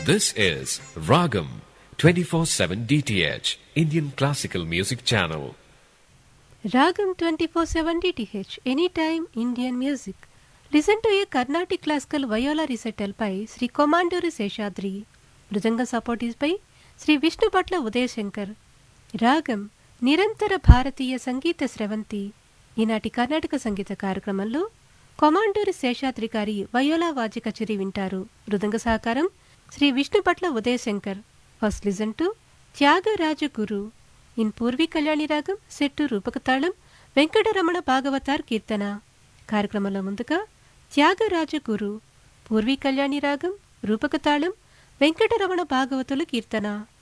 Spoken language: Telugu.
This is Ragam 24/7 DTH Indian Classical Music Channel. Ragam 24/7 DTH Anytime Indian Music. Listen to a Carnatic classical viola recital by Sri Komanduri Seshadri. Mridanga support is by Sri Vishnu Bhatla Udayashankar. రాగం నిరంతర భారతీయ సంగీత స్రవంతి ఈనాటి కర్ణాటక సంగీత కార్యక్రమంలో కొమాండూరి శేషాద్రి గారి వయోలా వాద్య కచేరీ వింటారు మృదంగ సహకారం శ్రీ విష్ణు పట్ల Udayashankar first listen to Tyagaraja guru in Purvi Kalyani రాగం సెట్టు రూపకతాళం వెంకటరమణ భాగవతార్ కీర్తన కార్యక్రమంలో ముందుగా త్యాగరాజ గురు పూర్వీ కళ్యాణి రాగం రూపకతాళం వెంకటరమణ భాగవతుల కీర్తన